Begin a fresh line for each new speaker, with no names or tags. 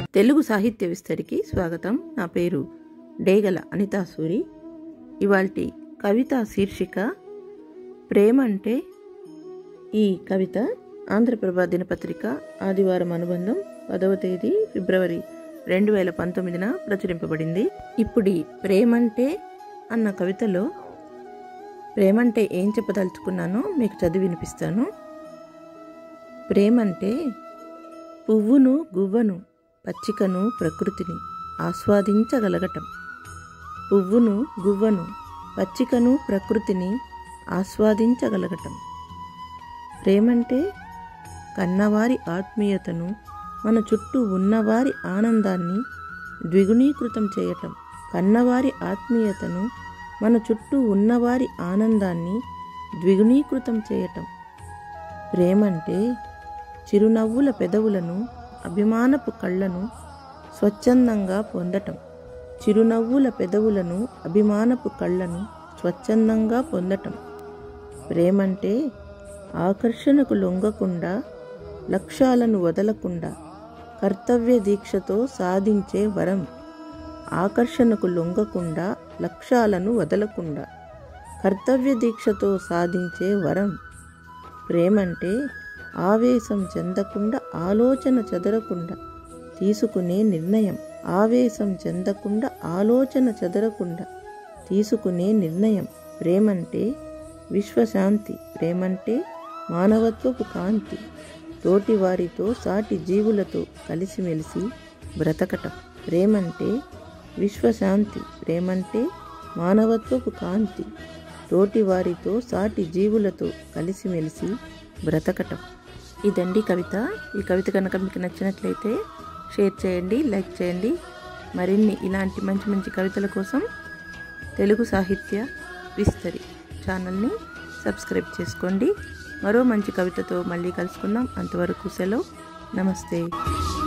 తెలుగు సాహిత్య విస్తరికి స్వాగతం నా పేరు డేగల అనితా సూరి ఇవాల్టి కవిత శీర్షిక ప్రేమ అంటే ఈ కవిత ఆంధ్రప్రభ దినపత్రిక ఆదివారం అనుబంధం పదవ తేదీ ఫిబ్రవరి రెండు వేల పంతొమ్మిదిన ప్రచురింపబడింది ఇప్పుడు ఈ ప్రేమంటే అన్న కవితలో ప్రేమంటే ఏం చెప్పదలుచుకున్నానో మీకు చదివి వినిపిస్తాను ప్రేమంటే పువ్వును గువ్వను పచ్చికను ప్రకృతిని ఆస్వాదించగలగటం పువ్వును గువ్వను పచ్చికను ప్రకృతిని ఆస్వాదించగలగటం ప్రేమంటే కన్నవారి ఆత్మీయతను మన చుట్టూ ఉన్నవారి ఆనందాన్ని ద్విగుణీకృతం చేయటం కన్నవారి ఆత్మీయతను మన చుట్టూ ఉన్నవారి ఆనందాన్ని ద్విగుణీకృతం చేయటం ప్రేమంటే చిరునవ్వుల పెదవులను అభిమానపు కళ్ళను స్వచ్ఛందంగా పొందటం చిరునవ్వుల పెదవులను అభిమానపు కళ్ళను స్వచ్ఛందంగా పొందటం ప్రేమంటే ఆకర్షణకు లొంగకుండా లక్ష్యాలను వదలకుండా కర్తవ్య దీక్షతో సాధించే వరం ఆకర్షణకు లొంగకుండా లక్ష్యాలను వదలకుండా కర్తవ్య దీక్షతో సాధించే వరం ప్రేమంటే ఆవేశం చెందకుండా ఆలోచన చెదరకుండా తీసుకునే నిర్ణయం ఆవేశం చెందకుండా ఆలోచన చెదరకుండా తీసుకునే నిర్ణయం ప్రేమంటే విశ్వశాంతి ప్రేమంటే మానవత్వపు కాంతి తోటి వారితో సాటి జీవులతో కలిసిమెలిసి బ్రతకటం ప్రేమంటే విశ్వశాంతి ప్రేమంటే మానవత్వపు కాంతి తోటి వారితో సాటి జీవులతో కలిసిమెలిసి బ్రతకటం ఇదండి కవిత ఈ కవిత కనుక మీకు నచ్చినట్లయితే షేర్ చేయండి లైక్ చేయండి మరిన్ని ఇలాంటి మంచి మంచి కవితల కోసం తెలుగు సాహిత్య విస్తరి ఛానల్ని సబ్స్క్రైబ్ చేసుకోండి మరో మంచి కవితతో మళ్ళీ కలుసుకుందాం అంతవరకు సెలవు నమస్తే